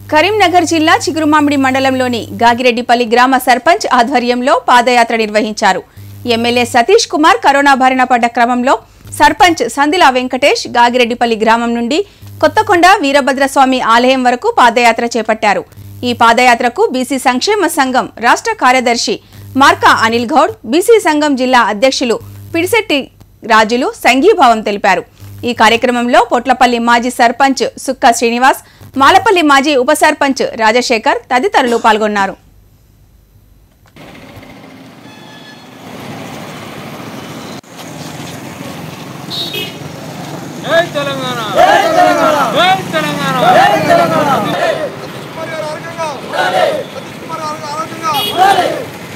కరీంనగర్ జిల్లా చిగురుమామిడి మండలంలోని గాగిరెడ్డిపల్లి గ్రామ సర్పంచ్ ఆధ్వర్యంలో పాదయాత్ర నిర్వహించారు ఎమ్మెల్యే సతీష్ కుమార్ కరోనా బారిన పడ్డ క్రమంలో సర్పంచ్ సందిలా వెంకటేష్ గాగిరెడ్డిపల్లి గ్రామం నుండి కొత్తకొండ వీరభద్రస్వామి ఆలయం వరకు పాదయాత్ర చేపట్టారు ఈ పాదయాత్రకు బీసీ సంక్షేమ సంఘం రాష్ట్ర కార్యదర్శి మార్కా అనిల్ గౌడ్ బీసీ సంఘం జిల్లా అధ్యక్షులు పిడిశెట్టి రాజులు సంఘీభావం తెలిపారు ఈ కార్యక్రమంలో పొట్లపల్లి మాజీ సర్పంచ్ సుక్క శ్రీనివాస్ మాలపల్లి మాజీ ఉప సర్పంచ్ రాజశేఖర్ తదితరులు పాల్గొన్నారు జై తెలంగాణ జై తెలంగాణ జై తెలంగాణ కుమార్ గారు ఆరోగ్యంగా సతీష్ కుమార్ గారు ఆరోగ్యంగా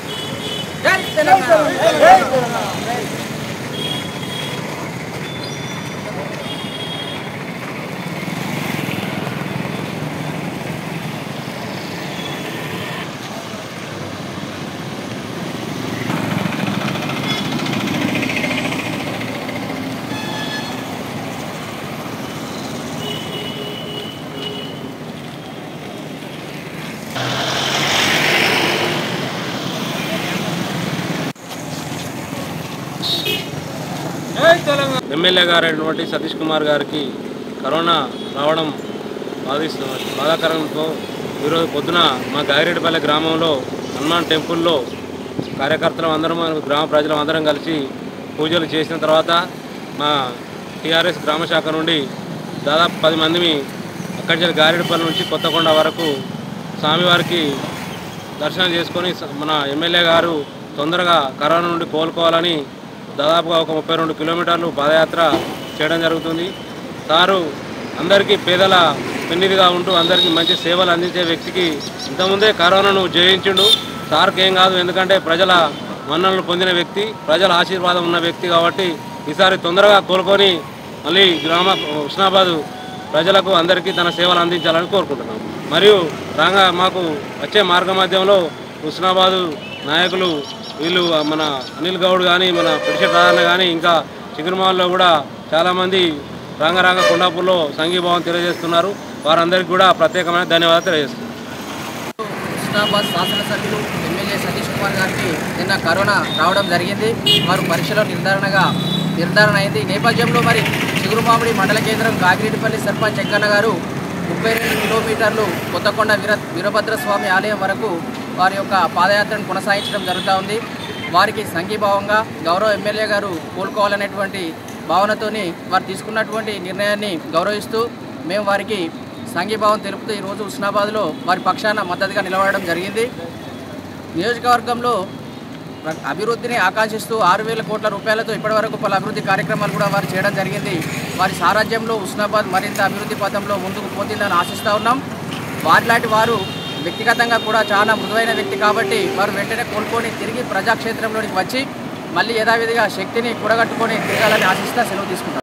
జై తెలంగాణ ఎమ్మెల్యే గారైనటువంటి సతీష్ కుమార్ గారికి కరోనా రావడం బాధిస్తుంది బాధాకరంతో ఈరోజు పొద్దున మా గాగిరెడ్డిపల్లె గ్రామంలో హనుమాన్ టెంపుల్లో కార్యకర్తలు అందరం గ్రామ ప్రజలు అందరం కలిసి పూజలు చేసిన తర్వాత మా టీఆర్ఎస్ గ్రామ శాఖ నుండి దాదాపు పది మందిని అక్కడి నుంచి గారెడ్డిపల్లి నుంచి కొత్తకొండ వరకు స్వామివారికి దర్శనం చేసుకొని స- మన ఎమ్మెల్యే గారు తొందరగా కరోనా నుండి కోలుకోవాలని దాదాపుగా ఒక ముప్పై రెండు కిలోమీటర్లు పాదయాత్ర చేయడం జరుగుతుంది సారు అందరికీ పేదల పెన్నిదిగా ఉంటూ అందరికీ మంచి సేవలు అందించే వ్యక్తికి ఇంతకుముందే కరోనాను జయించిండు సార్కి ఏం కాదు ఎందుకంటే ప్రజల మన్ననలు పొందిన వ్యక్తి ప్రజల ఆశీర్వాదం ఉన్న వ్యక్తి కాబట్టి ఈసారి తొందరగా కోలుకొని మళ్ళీ గ్రామ హుస్నాబాద్ ప్రజలకు అందరికీ తన సేవలు అందించాలని కోరుకుంటున్నాం మరియు రాగా మాకు వచ్చే మార్గ మధ్యంలో హుస్నాబాదు నాయకులు వీళ్ళు మన అనిల్ గౌడ్ కానీ మన పిడిషెట్ రాజన్న కానీ ఇంకా చిగురుమాల్లో కూడా చాలామంది రాంగ రాంగ కొండాపూర్లో సంఘీభావం తెలియజేస్తున్నారు వారందరికీ కూడా ప్రత్యేకమైన ధన్యవాదాలు తెలియజేస్తున్నాను హుస్నాబాద్ శాసనసభ్యులు ఎమ్మెల్యే సతీష్ కుమార్ గారికి నిన్న కరోనా రావడం జరిగింది వారు పరీక్షలో నిర్ధారణగా నిర్ధారణ అయింది ఈ నేపథ్యంలో మరి చిగురుమామిడి మండల కేంద్రం కాగిరెడ్డిపల్లి సర్పంచ్ వెంకన్న గారు ముప్పై రెండు కిలోమీటర్లు కొత్తకొండ వీర వీరభద్ర స్వామి ఆలయం వరకు వారి యొక్క పాదయాత్రను కొనసాగించడం జరుగుతూ ఉంది వారికి సంఘీభావంగా గౌరవ ఎమ్మెల్యే గారు కోలుకోవాలనేటువంటి భావనతోని వారు తీసుకున్నటువంటి నిర్ణయాన్ని గౌరవిస్తూ మేము వారికి సంఘీభావం తెలుపుతూ ఈరోజు హుస్నాబాద్లో వారి పక్షాన మద్దతుగా నిలబడడం జరిగింది నియోజకవర్గంలో ప్ర- అభివృద్ధిని ఆకాంక్షిస్తూ ఆరు వేల కోట్ల రూపాయలతో ఇప్పటివరకు పలు అభివృద్ధి కార్యక్రమాలు కూడా వారు చేయడం జరిగింది వారి సారథ్యంలో హుస్నాబాద్ మరింత అభివృద్ధి పథంలో ముందుకు పోతుందని ఆశిస్తూ ఉన్నాం వారిలాంటి వారు వ్యక్తిగతంగా కూడా చాలా మృదువైన వ్యక్తి కాబట్టి వారు వెంటనే కోలుకొని తిరిగి ప్రజాక్షేత్రంలోనికి వచ్చి మళ్ళీ యథావిధిగా శక్తిని కూడగట్టుకొని తిరగాలని ఆశిస్తా సెలవు తీసుకుంటాం